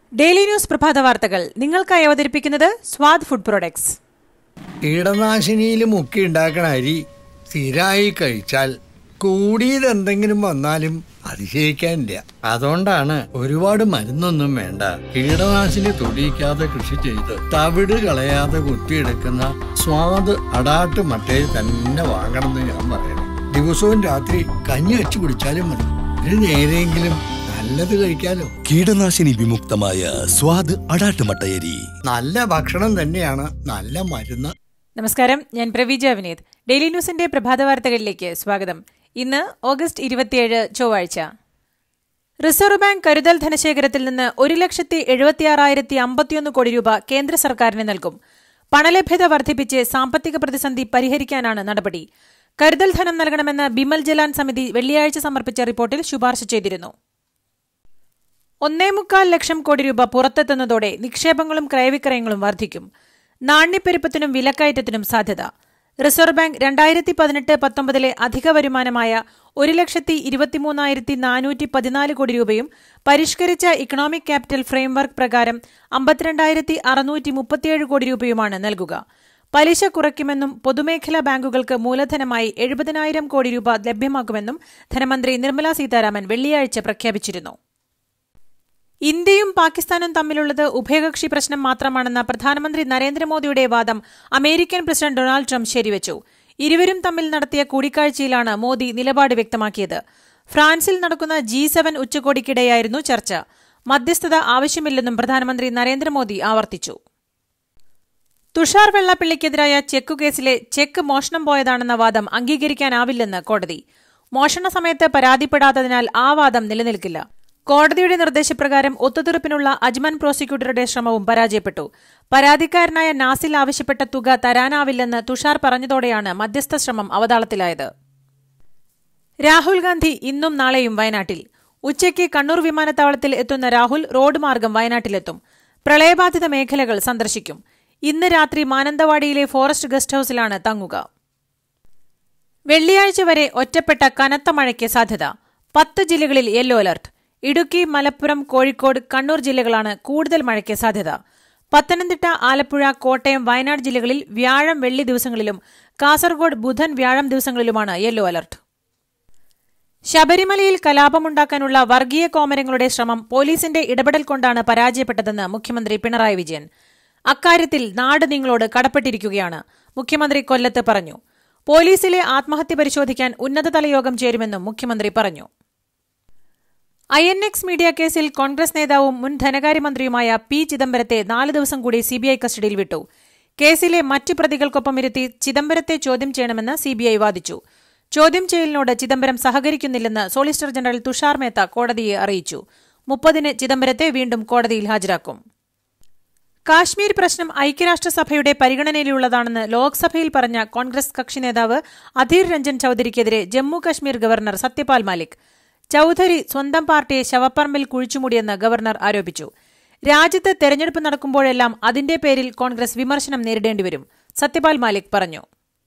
Daily news പ്രഭാത വാർത്തകൾ നിങ്ങൾക്കായി അവതരിപ്പിക്കുന്നത് സ്വാദ് ഫുഡ് പ്രൊഡക്ട്സ് കീടനാശിനിയിൽ മുക്കി ഉണ്ടാക്കണ അരി സ്ഥിരമായി കഴിച്ചാൽ കൂടിയത് എന്തെങ്കിലും വന്നാലും അതിശയിക്കാനില്ല അതുകൊണ്ടാണ് ഒരുപാട് മരുന്നൊന്നും വേണ്ട കീടനാശിനി തൊടിയിക്കാതെ കൃഷി ചെയ്ത് തവിട് കളയാതെ കുത്തിയെടുക്കുന്ന സ്വാദ് അടാട്ട് മട്ടയിൽ തന്നെ വാങ്ങണമെന്ന് ഞാൻ പറയണം ദിവസവും രാത്രി കഞ്ഞി വെച്ച് കുടിച്ചാലും മതി ഒരു നേരെയെങ്കിലും നല്ലത് കഴിക്കാലോ കീടനാശിനി വിമുക്തമായ സ്വാദ് അടാട്ടുമട്ടയരി നല്ല ഭക്ഷണം തന്നെയാണ് നല്ല മരുന്ന് നമസ്കാരം ഞാൻ പ്രവീജ വിനീത് ഡെയിലി ന്യൂസിന്റെ പ്രഭാത വാർത്തകളിലേക്ക് സ്വാഗതം ഇന്ന് ഓഗസ്റ്റ് ഇരുപത്തിയേഴ് ചൊവ്വാഴ്ച റിസർവ് ബാങ്ക് കരുതൽ ധനശേഖരത്തിൽ നിന്ന് ഒരു ലക്ഷത്തി എഴുപത്തിയാറായിരത്തി അമ്പത്തിയൊന്ന് കോടി രൂപ കേന്ദ്ര സർക്കാരിന് നൽകും പണലഭ്യത വർദ്ധിപ്പിച്ച് സാമ്പത്തിക പ്രതിസന്ധി പരിഹരിക്കാനാണ് നടപടി കരുതൽ ധനം നൽകണമെന്ന് ബിമൽ ജലാൻ സമിതി വെള്ളിയാഴ്ച സമർപ്പിച്ച റിപ്പോർട്ടിൽ ശുപാർശ ചെയ്തിരുന്നു ഒന്നേമുക്കാൽ ലക്ഷം കോടി രൂപ പുറത്തെത്തുന്നതോടെ നിക്ഷേപങ്ങളും ക്രയവിക്രയങ്ങളും വർദ്ധിക്കും നാണ്യപ്പെരുപ്പത്തിനും വിലക്കയറ്റത്തിനും സാധ്യത റിസർവ് ബാങ്ക് രണ്ടായിരത്തി പതിനെട്ട് പത്തൊമ്പതിലെ അധിക വരുമാനമായ ഒരു ലക്ഷത്തി ഇരുപത്തിമൂന്നായിരത്തി നാനൂറ്റി പതിനാല് കോടി രൂപയും പരിഷ്കരിച്ച ഇക്കണോമിക് ക്യാപിറ്റൽ ഫ്രെയിംവർക്ക് പ്രകാരം അമ്പത്തിരണ്ടായിരത്തി അറുന്നൂറ്റി മുപ്പത്തിയേഴ് കോടി രൂപയുമാണ് നൽകുക പലിശ കുറയ്ക്കുമെന്നും പൊതുമേഖലാ ബാങ്കുകൾക്ക് മൂലധനമായി എഴുപതിനായിരം കോടി രൂപ ലഭ്യമാക്കുമെന്നും ധനമന്ത്രി നിർമ്മലാ സീതാരാമൻ വെള്ളിയാഴ്ച പ്രഖ്യാപിച്ചിരുന്നു ഇന്ത്യയും പാകിസ്ഥാനും തമ്മിലുള്ളത് ഉഭയകക്ഷി പ്രശ്നം മാത്രമാണെന്ന പ്രധാനമന്ത്രി നരേന്ദ്രമോദിയുടെ വാദം അമേരിക്കൻ പ്രസിഡന്റ് ഡൊണാൾഡ് ട്രംപ് ശരിവച്ചു ഇരുവരും തമ്മിൽ നടത്തിയ കൂടിക്കാഴ്ചയിലാണ് മോദി നിലപാട് വ്യക്തമാക്കിയത് ഫ്രാൻസിൽ നടക്കുന്ന ജി സെവൻ ഉച്ചകോടിക്കിടെയായിരുന്നു ചർച്ച മധ്യസ്ഥത ആവശ്യമില്ലെന്നും പ്രധാനമന്ത്രി നരേന്ദ്രമോദി ആവർത്തിച്ചു തുഷാർ വെള്ളാപ്പള്ളിക്കെതിരായ ചെക്ക് കേസിലെ ചെക്ക് മോഷണം പോയതാണെന്ന വാദം അംഗീകരിക്കാനാവില്ലെന്ന് കോടതി മോഷണ സമയത്ത് പരാതിപ്പെടാത്തതിനാൽ ആ വാദം നിലനിൽക്കില്ല കോടതിയുടെ നിർദ്ദേശപ്രകാരം ഒത്തുതീർപ്പിനുള്ള അജ്മൻ പ്രോസിക്യൂട്ടറുടെ ശ്രമവും പരാജയപ്പെട്ടു പരാതിക്കാരനായ നാസിൽ ആവശ്യപ്പെട്ട തുക തരാനാവില്ലെന്ന് തുഷാർ പറഞ്ഞതോടെയാണ് മധ്യസ്ഥ ശ്രമം അവതാളത്തിലായത് രാഹുൽ ഗാന്ധി ഇന്നും നാളെയും വയനാട്ടിൽ ഉച്ചയ്ക്ക് കണ്ണൂർ വിമാനത്താവളത്തിൽ എത്തുന്ന രാഹുൽ റോഡ് മാർഗം വയനാട്ടിലെത്തും പ്രളയബാധിത മേഖലകൾ സന്ദർശിക്കും ഇന്ന് രാത്രി മാനന്തവാടിയിലെ ഫോറസ്റ്റ് ഗസ്റ്റ് ഹൌസിലാണ് തങ്ങുക വെള്ളിയാഴ്ച വരെ ഒറ്റപ്പെട്ട കനത്ത മഴയ്ക്ക് സാധ്യത പത്ത് ജില്ലകളിൽ യെല്ലോ അലർട്ട് ഇടുക്കി മലപ്പുറം കോഴിക്കോട് കണ്ണൂർ ജില്ലകളാണ് കൂടുതൽ മഴയ്ക്ക് സാധ്യത പത്തനംതിട്ട ആലപ്പുഴ കോട്ടയം വയനാട് ജില്ലകളിൽ വ്യാഴം വെള്ളി ദിവസങ്ങളിലും കാസർഗോഡ് ബുധൻ വ്യാഴം ദിവസങ്ങളിലുമാണ് യെല്ലോ അലർട്ട് ശബരിമലയിൽ കലാപമുണ്ടാക്കാനുള്ള വർഗീയ കോമരങ്ങളുടെ ശ്രമം പോലീസിന്റെ ഇടപെടൽ കൊണ്ടാണ് പരാജയപ്പെട്ടതെന്ന് മുഖ്യമന്ത്രി പിണറായി വിജയൻ അക്കാര്യത്തിൽ നാട് നിങ്ങളോട് കടപ്പെട്ടിരിക്കുകയാണ് മുഖ്യമന്ത്രി കൊല്ലത്ത് പറഞ്ഞു പോലീസിലെ ആത്മഹത്യ പരിശോധിക്കാൻ ഉന്നതതല യോഗം ചേരുമെന്നും മുഖ്യമന്ത്രി പറഞ്ഞു ഐ എൻ എക്സ് മീഡിയ കേസിൽ കോൺഗ്രസ് നേതാവും മുൻ ധനകാര്യമന്ത്രിയുമായ പി ചിദംബരത്തെ നാല് ദിവസം കൂടി സിബിഐ കസ്റ്റഡിയിൽ വിട്ടു കേസിലെ മറ്റു പ്രതികൾക്കൊപ്പം ഇരുത്തി ചിദംബരത്തെ ചോദ്യം ചെയ്യണമെന്ന് സിബിഐ വാദിച്ചു ചോദ്യം ചെയ്യലിനോട് ചിദംബരം സഹകരിക്കുന്നില്ലെന്ന് സോളിസിറ്റർ ജനറൽ തുഷാർ മേത്ത കോടതിയെ അറിയിച്ചു മുപ്പതിന് ചിദംബരത്തെ വീണ്ടും കോടതിയിൽ ഹാജരാക്കും കാശ്മീർ പ്രശ്നം ഐക്യരാഷ്ട്രസഭയുടെ പരിഗണനയിലുള്ളതാണെന്ന് ലോക്സഭയിൽ പറഞ്ഞ കോൺഗ്രസ് കക്ഷി നേതാവ് അധീർ രഞ്ജൻ ചൌധരിക്കെതിരെ ജമ്മു കശ്മീർ ഗവർണർ സത്യപാൽ മാലിക് ചൌധരി സ്വന്തം പാർട്ടിയെ ശവപ്പറമ്പിൽ കുഴിച്ചുമൂടിയെന്ന് ഗവർണർ ആരോപിച്ചു രാജ്യത്ത് തെരഞ്ഞെടുപ്പ് നടക്കുമ്പോഴെല്ലാം അതിന്റെ പേരിൽ കോൺഗ്രസ് വിമർശനം നേരിടേണ്ടിവരും സത്യപാൽ മാലിക് പറഞ്ഞു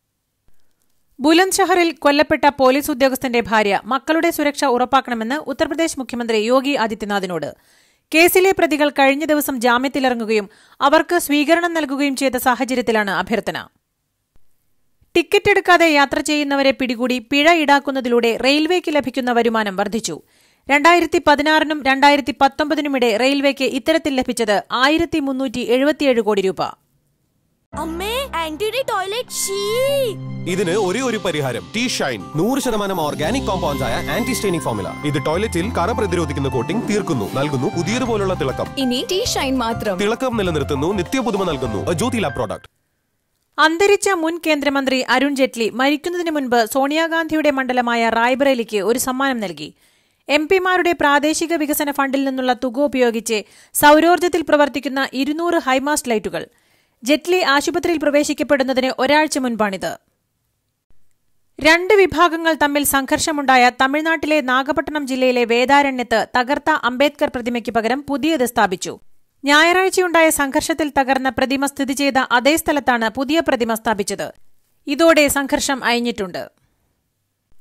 ബുലന്ദ് കൊല്ലപ്പെട്ട പോലീസ് ഉദ്യോഗസ്ഥന്റെ ഭാര്യ മക്കളുടെ സുരക്ഷ ഉറപ്പാക്കണമെന്ന് ഉത്തർപ്രദേശ് മുഖ്യമന്ത്രി യോഗി ആദിത്യനാഥിനോട് കേസിലെ പ്രതികൾ കഴിഞ്ഞ ദിവസം ജാമ്യത്തിലിറങ്ങുകയും അവർക്ക് സ്വീകരണം നൽകുകയും ചെയ്ത സാഹചര്യത്തിലാണ് അഭ്യർത്ഥന ടിക്കറ്റ് എടുക്കാതെ യാത്ര ചെയ്യുന്നവരെ പിടികൂടി പിഴ ഈടാക്കുന്നതിലൂടെ റെയിൽവേക്ക് ലഭിക്കുന്ന വരുമാനം വർദ്ധിച്ചു രണ്ടായിരത്തി പതിനാറിനും രണ്ടായിരത്തി പത്തൊമ്പതിനുമിടെ റെയിൽവേക്ക് ഇത്തരത്തിൽ ലഭിച്ചത് ആയിരത്തി മുന്നൂറ്റി എഴുപത്തിയേഴ് കോടി രൂപ അമ്മേ ആന്റിയുടെ ടോയ്ലറ്റ് ഷീ ഇതിന് ഒരേ ഒരു പരിഹാരം ടീ ഷൈൻ നൂറ് ശതമാനം ഓർഗാനിക് കോമ്പൗണ്ട്സ് ആയ ആന്റി സ്റ്റെയിനിങ് ഫോമുല ഇത് ടോയ്ലറ്റിൽ കറ പ്രതിരോധിക്കുന്ന കോട്ടിംഗ് തീർക്കുന്നു നൽകുന്നു പുതിയതുപോലുള്ള തിളക്കം ഇനി ടീ ഷൈൻ മാത്രം തിളക്കം നിലനിർത്തുന്നു നിത്യപുതുമ നൽകുന്നു ജ്യോതില പ്രോഡക്റ്റ് അന്തരിച്ച മുൻ കേന്ദ്രമന്ത്രി അരുൺ ജെയ്റ്റ്ലി മരിക്കുന്നതിന് മുൻപ് സോണിയാഗാന്ധിയുടെ മണ്ഡലമായ റായ്ബറേലിക്ക് ഒരു സമ്മാനം നൽകി എം പിമാരുടെ പ്രാദേശിക വികസന ഫണ്ടിൽ നിന്നുള്ള തുക ഉപയോഗിച്ച് സൌരോർജ്ജത്തിൽ പ്രവർത്തിക്കുന്ന ഇരുന്നൂറ് ഹൈമാസ്റ്റ് ലൈറ്റുകൾ ജെറ്റ്ലി ആശുപത്രിയിൽ പ്രവേശിക്കപ്പെടുന്നതിന് ഒരാഴ്ച മുൻപാണിത് രണ്ട് വിഭാഗങ്ങൾ തമ്മിൽ സംഘർഷമുണ്ടായ തമിഴ്നാട്ടിലെ നാഗപട്ടണം ജില്ലയിലെ വേദാരണ്യത്ത് തകർത്ത അംബേദ്കർ പ്രതിമയ്ക്ക് പകരം പുതിയത് സ്ഥാപിച്ചു ഞായറാഴ്ചയുണ്ടായ സംഘർഷത്തിൽ തകർന്ന പ്രതിമ സ്ഥിതി ചെയ്ത അതേ സ്ഥലത്താണ് പുതിയ പ്രതിമ സ്ഥാപിച്ചത് ഇതോടെ സംഘർഷം അയഞ്ഞിട്ടുണ്ട്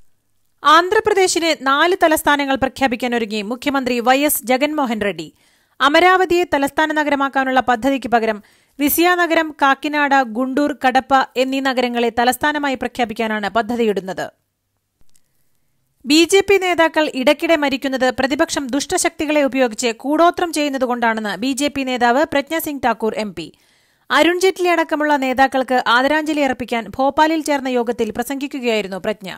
ആന്ധ്രാപ്രദേശിന് നാല് തലസ്ഥാനങ്ങൾ പ്രഖ്യാപിക്കാനൊരുങ്ങി മുഖ്യമന്ത്രി വൈ എസ് ജഗൻമോഹൻ റെഡ്ഡി അമരാവതിയെ തലസ്ഥാന നഗരമാക്കാനുള്ള പദ്ധതിക്ക് പകരം വിസിയ നഗരം കാക്കിനാട ഗുണ്ടൂർ കടപ്പ എന്നീ നഗരങ്ങളെ തലസ്ഥാനമായി പ്രഖ്യാപിക്കാനാണ് പദ്ധതിയിടുന്നത് ബി ജെ പി നേതാക്കൾ ഇടയ്ക്കിടെ മരിക്കുന്നത് പ്രതിപക്ഷം ദുഷ്ടശക്തികളെ ഉപയോഗിച്ച് കൂടോത്രം ചെയ്യുന്നതുകൊണ്ടാണെന്ന് ബി ജെ പി നേതാവ് പ്രജ്ഞ സിംഗ് ഠാക്കൂർ എം പി അരുൺ ജെയ്റ്റ്ലി അടക്കമുള്ള നേതാക്കൾക്ക് ആദരാഞ്ജലി അർപ്പിക്കാൻ ഭോപ്പാലിൽ ചേർന്ന യോഗത്തിൽ പ്രസംഗിക്കുകയായിരുന്നു പ്രജ്ഞ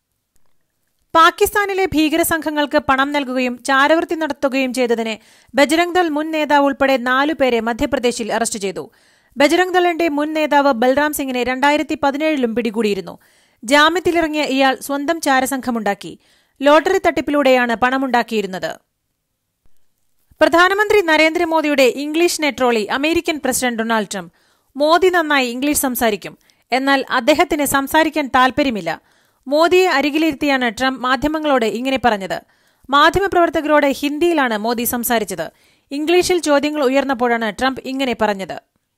പാകിസ്ഥാനിലെ ഭീകരസംഘങ്ങൾക്ക് പണം നൽകുകയും ചാരവൃത്തി നടത്തുകയും ചെയ്തതിന് ബജരംഗ് ദൾ മുൻ നേതാവ് ഉൾപ്പെടെ നാലുപേരെ മധ്യപ്രദേശിൽ അറസ്റ്റ് ചെയ്തു ബജരംഗ് ദളിന്റെ മുൻ നേതാവ് ബൽറാം സിംഗിനെ രണ്ടായിരത്തി പതിനേഴിലും പിടികൂടിയിരുന്നു ജാമ്യത്തിലിറങ്ങിയ ഇയാൾ സ്വന്തം ചാരസംഘമുണ്ടാക്കി ലോട്ടറി തട്ടിപ്പിലൂടെയാണ് പണമുണ്ടാക്കിയിരുന്നത് പ്രധാനമന്ത്രി നരേന്ദ്രമോദിയുടെ ഇംഗ്ലീഷ് നെട്രോളി American president Donald Trump Modi നന്നായി ഇംഗ്ലീഷ് സംസാരിക്കും എന്നാൽ അദ്ദേഹത്തിന് സംസാരിക്കാൻ താൽപര്യമില്ല മോദിയെ അരികിലിരുത്തിയാണ് ട്രംപ് മാധ്യമങ്ങളോട് ഇങ്ങനെ പറഞ്ഞത് മാധ്യമപ്രവർത്തകരോട് ഹിന്ദിയിലാണ് മോദി സംസാരിച്ചത് ഇംഗ്ലീഷിൽ ചോദ്യങ്ങൾ ഉയർന്നപ്പോഴാണ് ട്രംപ് ഇങ്ങനെ പറഞ്ഞത്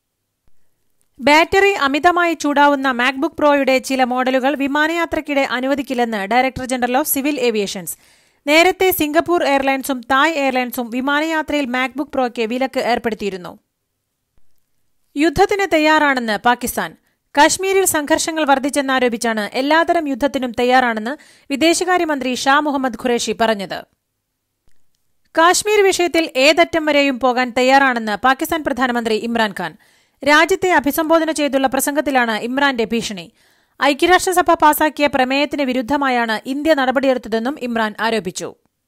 ബാറ്ററി അമിതമായി ചൂടാവുന്ന മാക്ബുക്ക് പ്രോയുടെ ചില മോഡലുകൾ വിമാനയാത്രയ്ക്കിടെ അനുവദിക്കില്ലെന്ന് director general of civil aviations നേരത്തെ സിംഗപ്പൂർ എയർലൈൻസും തായ് എയർലൈൻസും വിമാനയാത്രയിൽ മാക്ബുക്ക് പ്രോയ്ക്ക് വിലക്ക് ഏർപ്പെടുത്തിയിരുന്നു യുദ്ധത്തിന് തയ്യാറാണെന്ന് പാകിസ്ഥാൻ കാശ്മീരിൽ സംഘർഷങ്ങൾ വർദ്ധിച്ചെന്നാരോപിച്ചാണ് എല്ലാതരം യുദ്ധത്തിനും തയ്യാറാണെന്ന് വിദേശകാര്യമന്ത്രി ഷാ മുഹമ്മദ് ഖുറേഷി പറഞ്ഞത് കാശ്മീർ വിഷയത്തിൽ ഏതറ്റം വരെയും പോകാൻ തയ്യാറാണെന്ന് പാകിസ്ഥാൻ പ്രധാനമന്ത്രി ഇമ്രാൻഖാൻ രാജ്യത്തെ അഭിസംബോധന ചെയ്തുള്ള പ്രസംഗത്തിലാണ് ഇമ്രാന്റെ ഭീഷണി ഐക്യരാഷ്ട്രസഭ പാസാക്കിയ പ്രമേയത്തിന് വിരുദ്ധമായാണ് ഇന്ത്യ നടപടിയെടുത്തതെന്നും ഇമ്രാൻ ആരോപിച്ചു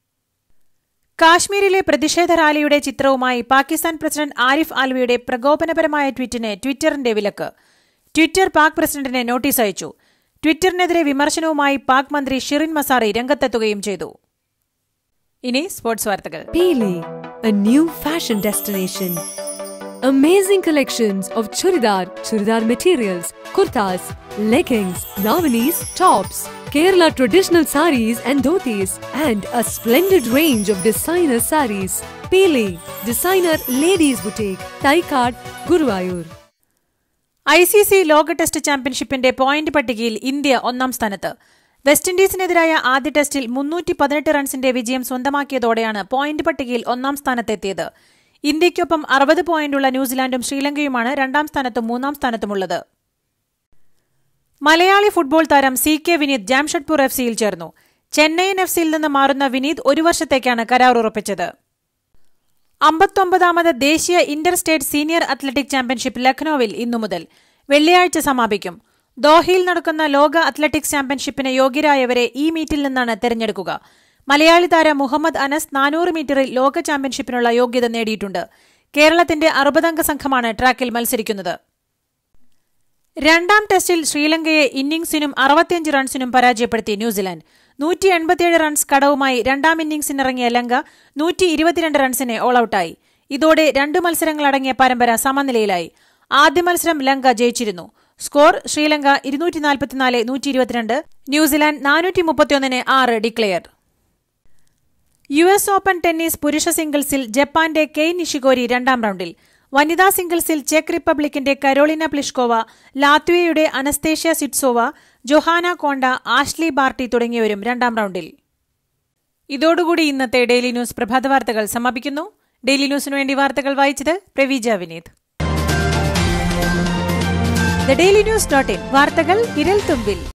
കാശ്മീരിലെ പ്രതിഷേധ റാലിയുടെ ചിത്രവുമായി പാകിസ്ഥാൻ പ്രസിഡന്റ് ആരിഫ് ആൽവിയുടെ പ്രകോപനപരമായ ട്വീറ്റിന് ട്വിറ്ററിന്റെ വിലക്ക് ട്വിറ്റർ പാക് പ്രസിഡന്റിന് നോട്ടീസ് അയച്ചു ട്വിറ്ററിനെതിരെ വിമർശനവുമായി പാക് മന്ത്രി ഷിറിൻ മസാറി രംഗത്തെത്തുകയും ചെയ്തു ഇനി സ്പോർട്സ് വാർത്തകൾ Pele, a new fashion destination. Amazing collections of churidar, churidar materials, kurtas, leggings, davanis, tops, Kerala traditional saris and dhotis, and a splendid range of designer saris. Pele, designer ladies boutique, Taikad, Guruvayur. I C C ലോക test ചാമ്പ്യൻഷിപ്പിന്റെ point പട്ടികയിൽ India ഒന്നാം സ്ഥാനത്ത് west ഇൻഡീസിനെതിരായ ആദ്യ ടെസ്റ്റിൽ മുന്നൂറ്റി പതിനെട്ട് റൺസിന്റെ വിജയം സ്വന്തമാക്കിയതോടെയാണ് പോയിന്റ് പട്ടികയിൽ ഒന്നാം സ്ഥാനത്തെത്തിയത് ഇന്ത്യയ്ക്കൊപ്പം അറുപത് പോയിന്റുള്ള ന്യൂസിലാൻഡും ശ്രീലങ്കയുമാണ് രണ്ടാം സ്ഥാനത്തും മൂന്നാം സ്ഥാനത്തുമുള്ളത് മലയാളി ഫുട്ബോൾ താരം C K Vineeth Jamshedpur F സിയിൽ ചേർന്നു ചെന്നൈയിൻ എഫ് സിയിൽ നിന്ന് മാറുന്ന വിനീത് ഒരു വർഷത്തേക്കാണ് കരാർ ഉറപ്പിച്ചത് അമ്പത്തൊമ്പതാമത് ദേശീയ inter state senior athletic championship ലക്നൌവിൽ ഇന്നു മുതൽ വെള്ളിയാഴ്ച സമാപിക്കും ദോഹയിൽ നടക്കുന്ന ലോക അത്ലറ്റിക്സ് ചാമ്പ്യൻഷിപ്പിന് യോഗ്യരായവരെ ഈ മീറ്റിൽ നിന്നാണ് തെരഞ്ഞെടുക്കുക മലയാളി താരം മുഹമ്മദ് അനസ് നാനൂറ് മീറ്ററിൽ ലോക ചാമ്പ്യൻഷിപ്പിനുള്ള യോഗ്യത നേടിയിട്ടുണ്ട് കേരളത്തിന്റെ അറുപതംഗ സംഘമാണ് ട്രാക്കിൽ മത്സരിക്കുന്നത് രണ്ടാം ടെസ്റ്റിൽ ശ്രീലങ്കയെ ഇന്നിംഗ്സിനും അറുപത്തിയഞ്ച് റൺസിനും പരാജയപ്പെടുത്തി ന്യൂസിലാൻഡ് നൂറ്റി എൺപത്തിയേഴ് റൺസ് കടവുമായി രണ്ടാം ഇന്നിംഗ്സിനിറങ്ങിയ ലങ്ക നൂറ്റി ഇരുപത്തിരണ്ട് റൺസിന് ഓൾ ഔട്ടായി ഇതോടെ രണ്ട് മത്സരങ്ങളടങ്ങിയ പരമ്പര സമനിലയിലായി ആദ്യ മത്സരം ലങ്ക ജയിച്ചിരുന്നു സ്കോർ ശ്രീലങ്ക ഇരുന്നൂറ്റി നാൽപ്പത്തിനാല് നൂറ്റി ഇരുപത്തിരണ്ട് ന്യൂസിലാൻഡ് നാനൂറ്റി മുപ്പത്തിയൊന്നിന് ആറ് declare U S open tennis പുരുഷ സിംഗിൾസിൽ ജപ്പാന്റെ കെയ് നിഷിഗോരി രണ്ടാം റൌണ്ടിൽ വനിതാ സിംഗിൾസിൽ ചെക്ക് റിപ്പബ്ലിക്കിന്റെ കരോളിന പ്ലിഷ്കോവ ലാത്വിയയുടെ അനസ്തേഷ്യ സിറ്റ്സോവ ജൊഹാന കോണ്ട ആഷ്ലി ബാർട്ടി തുടങ്ങിയവരും രണ്ടാം റൌണ്ടിൽ ഇതോടുകൂടി ഇന്നത്തെ ഡെയിലി ന്യൂസ് പ്രഭാത വാർത്തകൾ സമാപിക്കുന്നു ഡെയിലി ന്യൂസിനു വേണ്ടി വാർത്തകൾ വായിച്ചത് Praveeja Vineeth the daily news dot in വാർത്തകൾ വിരൽ തുമ്പിൽ